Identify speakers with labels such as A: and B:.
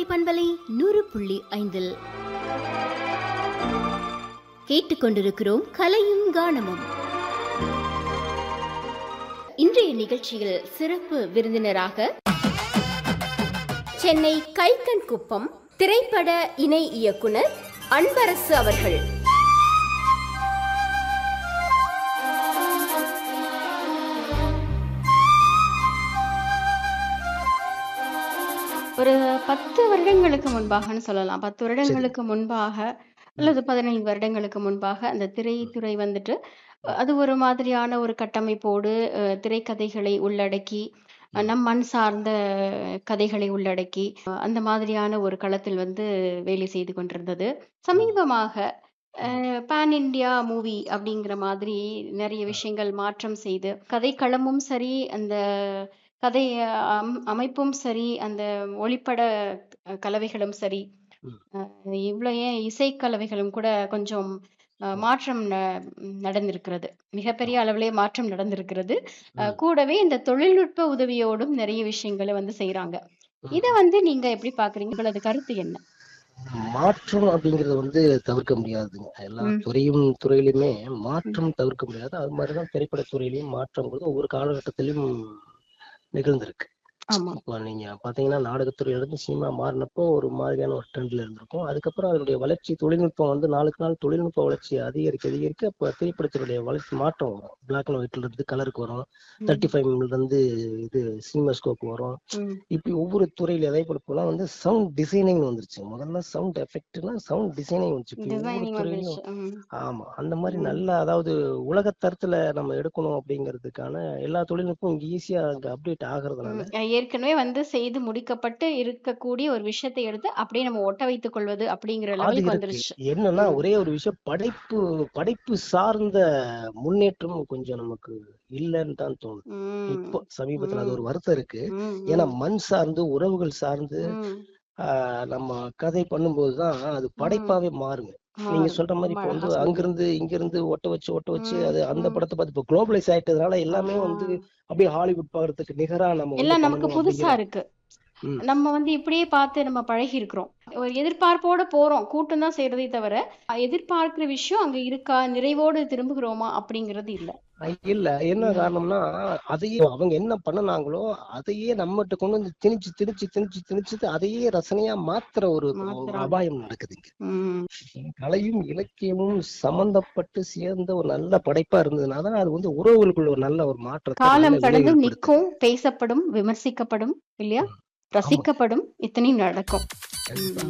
A: கோடை பண்பலை நூறு புள்ளி ஐந்தில் கேட்டுக்கொண்டிருக்கிறோம் கலையும் கானமும் இன்றைய நிகழ்ச்சியில் சிறப்பு விருந்தினராக சென்னை கைக்கண் குப்பம் திரைப்பட இணை இயக்குனர் அன்பரசு அவர்கள்
B: ஒரு பத்து வருடங்களுக்கு முன்பாகன்னு சொல்லலாம் பத்து வருடங்களுக்கு முன்பாக அல்லது பதினைந்து வருடங்களுக்கு முன்பாக அந்த திரைத்துறை வந்துட்டு அஹ், அது ஒரு மாதிரியான ஒரு கட்டமைப்போடு அஹ், திரைக்கதைகளை உள்ளடக்கி அஹ், நம் மண் சார்ந்த கதைகளை உள்ளடக்கி அஹ், அந்த மாதிரியான ஒரு களத்தில் வந்து வேலை செய்து கொண்டிருந்தது சமீபமாக பேன் இந்தியா மூவி அப்படிங்கிற மாதிரி நிறைய விஷயங்கள் மாற்றம் செய்து கதைக்களமும் சரி அந்த கதை அம்- அமைப்பும் சரி அந்த ஒளிப்பட அஹ், கலவைகளும் சரி
C: ம்.
B: அஹ், இவ்வளவு ஏன் இசை கலவைகளும் கூட கொஞ்சம் அஹ், மாற்றம் ந- நடந்திருக்கிறது மிகப்பெரிய அளவிலே மாற்றம் நடந்திருக்கிறது அஹ்,
C: ம்.
B: கூடவே இந்த தொழில்நுட்ப உதவியோடும் நிறைய விஷயங்களை வந்து செய்றாங்க
C: ம்.
B: இத வந்து நீங்க எப்படி பாக்குறீங்க உங்களது கருத்து என்ன
C: மாற்றம் அப்படிங்கறது வந்து தவிர்க்க முடியாதுங்க எல்லா
B: ம்.
C: துறையும் துறையிலுமே மாற்றம் தவிர்க்க முடியாது அது மாதிரிதான் திரைப்பட துறையிலையும் மாற்றம்ங்கிறது ஒவ்வொரு காலகட்டத்திலும் நிகழ்ந்திருக்கு
B: ஆமா
C: இப்போ நீங்க பாத்தீங்கன்னா நாடகத்துறையில இருந்து சினிமா மாறினப்போ ஒரு மாதிரியான ஒரு ட்ரெண்ட்ல இருந்திருக்கும் அதுக்கப்புறம் அதனுடைய வளர்ச்சி தொழில்நுட்பம் வந்து நாளுக்கு நாள் தொழில்நுட்ப வளர்ச்சி அதிகரிக்க அதிகரிக்க இப்போ திரைப்படத்தினுடைய வளர்ச்சி மாற்றம் வரும் பிளாக் அண்ட் ஒயிட்ல இருந்து கலருக்கு வரும்
B: ம்.
C: தேர்ட்டி ஃபைவ்ல இருந்து இது சினிமா ஸ்கோப் வரும்
B: ம்.
C: இப்படி ஒவ்வொரு துறையில அதே போல போலாம் வந்து சவுண்ட் டிசைனிங் வந்துருச்சு முதல்ல சவுண்ட் எஃபெக்ட்னா சவுண்ட் டிசைனிங் வந்துச்சு இப்ப ஒவ்வொரு
B: டிசைனிங்
C: துறையிலும்
B: வந்துருச்சு ம்.
C: ஆமா அந்த மாதிரி
B: ம்.
C: நல்ல அதாவது உலக தரத்துல நம்ம எடுக்கணும் அப்படிங்கிறதுக்கான எல்லா தொழில்நுட்பம் இங்க ஈஸியா அங்க அப்டேட் ஆகுறதுனால
B: ம். அஹ் ஏற்கனவே வந்து செய்து முடிக்கப்பட்டு இருக்கக்கூடிய ஒரு விஷயத்தை எடுத்து அப்படியே நம்ம ஒட்ட வைத்துக் கொள்வது அப்படிங்கிற
C: அது
B: லெவலுக்கு
C: இருக்கு
B: வந்துருச்சு
C: என்னன்னா
B: ம்.
C: ஒரே ஒரு விஷயம் படைப்பு படைப்பு சார்ந்த முன்னேற்றம் கொஞ்சம் நமக்கு இல்லைன்னு தான் தோணுது
B: ம்.
C: இப்போ சமீபத்துல அது
B: ம்.
C: ஒரு வருத்தம் இருக்கு
B: ம்.
C: ஏன்னா
B: ம்.
C: மண் சார்ந்து உறவுகள் சார்ந்து
B: ம்.
C: ஆஹ் நம்ம கதை பண்ணும்போது தான் அது
B: ம்.
C: படைப்பாவே மாறுங்க நீங்க
B: மாறும்
C: சொல்ற மாதிரி
B: ரொம்ப
C: இப்போ
B: அழகா
C: வந்து
B: சொன்னீங்க
C: அங்கிருந்து இங்கிருந்து ஒட்ட வச்சு ஒட்ட வச்சு
B: ம்.
C: அது அந்த
B: ம்.
C: படத்தை பார்த்து இப்போ குளோபலைஸ் ஆயிட்டதுனால
B: ஆ.
C: எல்லாமே வந்து அப்படியே ஹாலிவுட் பாக்குறதுக்கு நிகரா நம்ம வந்து
B: எல்லாம் நமக்கு
C: பண்ணணும்
B: புதுசா
C: அப்படிங்கிற
B: இருக்கு
C: ம்
B: நம்ம வந்து இப்படியே பார்த்து நம்ம பழகி இருக்கிறோம் ஒரு எதிர்பார்ப்போட போறோம் கூட்டம் தான் செய்யறதே தவிர எதிர்பார்க்கிற விஷயம் அங்க இருக்கா நிறைவோடு திரும்புகிறோமா அப்படிங்கிறது இல்ல
C: அஹ் இல்ல என்ன
B: ம்.
C: காரணம்னா அதையே அவங்க என்ன பண்ணுனாங்களோ அதையே நம்மகிட்ட கொண்டு வந்து திணிச்சு திணிச்சு திணிச்சு திணிச்சு அதையே ரசனையா மாத்துற ஒரு ஒரு
B: மாத்துறாங்க
C: அபாயம் நடக்குதுங்க
B: ம்.
C: கலையும் இலக்கியமும் சம்பந்தப்பட்டு சேர்ந்த ஒரு நல்ல படைப்பா இருந்ததுன்னா தான் அது வந்து உறவுகளுக்குள்ள ஒரு நல்ல ஒரு மாற்றத்தை நல்ல
B: காலம் கடந்து
C: விளைவுபடுத்துது
B: நிற்கும் பேசப்படும் விமர்சிக்கப்படும் இல்லையா
C: ம். ஆமா
B: ரசிக்கப்படும் இத்தனையும் நடக்கும்
C: கண்டிப்பா
B: ம்.